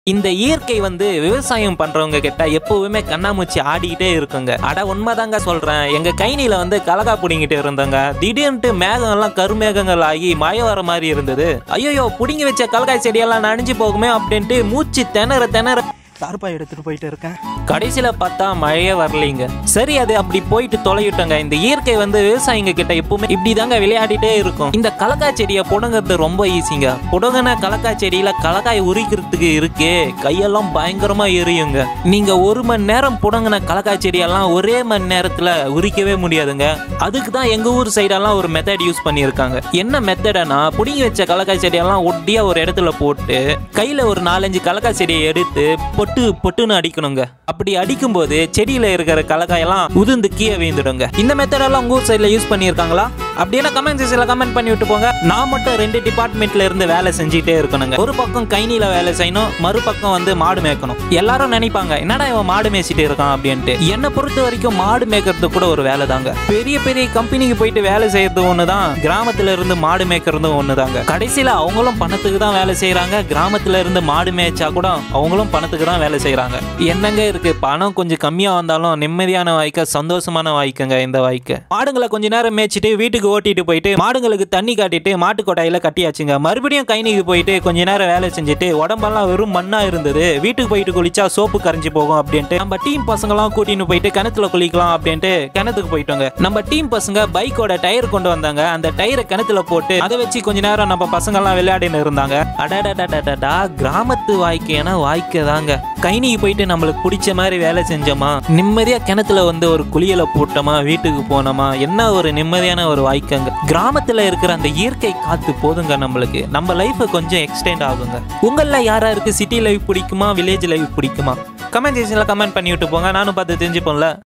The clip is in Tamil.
இந்த இயற்கை வந்து விவசாயம் பண்றவங்க கிட்ட எப்பவுமே கண்ணாமூச்சி ஆடிக்கிட்டே இருக்குங்க அட உண்மைதாங்க சொல்றேன் எங்க கைனில வந்து கலகா புடிங்கிட்டு இருந்தோங்க திடீர்னுட்டு மேகம் எல்லாம் கருமேகங்கள் ஆகி மழை வர மாதிரி இருந்தது ஐயோ புடிங்கி வச்ச கலகாய் செடியெல்லாம் நனைஞ்சு போகுமே அப்படின்ட்டு மூச்சு திணற திணற தார்பாய் எடுத்துட்டு போயிட்டு இருக்கேன் கடைசியில பார்த்தா மழையே வரலைங்க சரி அது அப்படி போயிட்டு தொலைவிட்டோங்க இந்த இயற்கை வந்து விவசாயிங்க கிட்ட எப்பவுமே இப்படி தாங்க விளையாடிட்டே இருக்கும் இந்த கலக்காய் செடியை புடங்கிறது ரொம்ப ஈஸிங்க புடங்கின கலக்காய் செடியில கலக்காய் உரிக்கிறதுக்கு இருக்கே கையெல்லாம் பயங்கரமா எரியுங்க நீங்க ஒரு மணி நேரம் புடங்கின கலக்காய் செடியெல்லாம் ஒரே மணி நேரத்துல உரிக்கவே முடியாதுங்க அதுக்கு தான் எங்க ஊர் சைடெல்லாம் ஒரு மெத்தட் யூஸ் பண்ணியிருக்காங்க என்ன மெத்தடனா புடிங்கி வச்ச கலக்காய் செடியெல்லாம் ஒட்டியா ஒரு இடத்துல போட்டு கையில ஒரு நாலஞ்சு கலக்காய் செடியை எடுத்து பொட்டு பொட்டுன்னு அடிக்கணுங்க அப்படி அடிக்கும்போது செடியில இருக்கிற கலக்காயெல்லாம் உதிர்ந்து கீழே வீழ்ந்துடுங்க இந்த மெத்தடெல்லாம் உங்க ஊர் சைட்ல யூஸ் பண்ணியிருக்காங்களா அப்படின்னா கமெண்ட் செக்ஷன்ல கமெண்ட் பண்ணி விட்டு போங்க நான் மட்டும் ரெண்டு டிபார்ட்மெண்ட்ல இருந்து வேலை செஞ்சுட்டே இருக்கணுங்க ஒரு பக்கம் கைனில வேலை செய்யணும் மறுபக்கம் வந்து மாடு மேய்க்கணும் எல்லாரும் நினைப்பாங்க என்னடா இவன் மாடு மேய்ச்சிட்டு இருக்கான் அப்படின்ட்டு என்னை பொறுத்த வரைக்கும் மாடு மேய்க்கிறது கூட ஒரு வேலை தாங்க பெரிய பெரிய கம்பெனிக்கு போயிட்டு வேலை செய்யறது ஒண்ணுதான் கிராமத்துல இருந்து மாடு மேய்க்கிறதும் ஒண்ணுதாங்க கடைசியில அவங்களும் பணத்துக்கு தான் வேலை செய்யறாங்க கிராமத்துல இருந்து மாடு மேய்ச்சா கூட அவங்களும் பணத்துக்கு தான் வேலை செய்யறாங்க என்னங்க இருக்கு பணம் கொஞ்சம் கம்மியா வந்தாலும் நிம்மதியான வாய்க்க சந்தோஷமான வாய்க்குங்க இந்த வாய்க்கு மாடுங்களை கொஞ்ச நேரம் மேய்ச்சிட்டு வீட்டுக்கு ஓட்டிட்டு போயிட்டு மாடுங்களுக்கு தண்ணி காட்டிட்டு மாட்டு கொட்டாயில கட்டியாச்சுங்க மறுபடியும் கைனிக்கு போயிட்டு கொஞ்ச நேரம் வேலை செஞ்சுட்டு உடம்பெல்லாம் வெறும் மண்ணா இருந்தது வீட்டுக்கு போயிட்டு குளிச்சா சோப்பு கரைஞ்சு போகும் அப்படின்ட்டு நம்ம டீம் பசங்களாம் கூட்டின்னு போயிட்டு கிணத்துல குளிக்கலாம் அப்படின்ட்டு கிணத்துக்கு போயிட்டோங்க நம்ம டீம் பசங்க பைக்கோட டயர் கொண்டு வந்தாங்க அந்த டயரை கிணத்துல போட்டு அதை வச்சு கொஞ்ச நேரம் நம்ம பசங்கெல்லாம் விளையாடின்னு இருந்தாங்க அடடடடடடா கிராமத்து வாய்க்கையான வாய்க்கை தாங்க கைனிக்கு போயிட்டு நம்மளுக்கு பிடிச்ச மாதிரி வேலை செஞ்சோமா நிம்மதியா கிணத்துல வந்து ஒரு குளியலை போட்டோமா வீட்டுக்கு போனோமா என்ன ஒரு நிம்மதியான ஒரு வாய்க்கங்க கிராமத்துல இருக்கிற அந்த இயற்கை காத்து போதுங்க நம்மளுக்கு நம்ம லைஃப் கொஞ்சம் எக்ஸ்டெண்ட் ஆகுங்க உங்கள யாராருக்கு சிட்டி லைஃப் பிடிக்குமா வில்லேஜ் லைஃப் பிடிக்குமா கமெண்ட் செக்ஷன்ல கமெண்ட் பண்ணி விட்டு போங்க நானும் பார்த்து தெரிஞ்சுப்போம்ல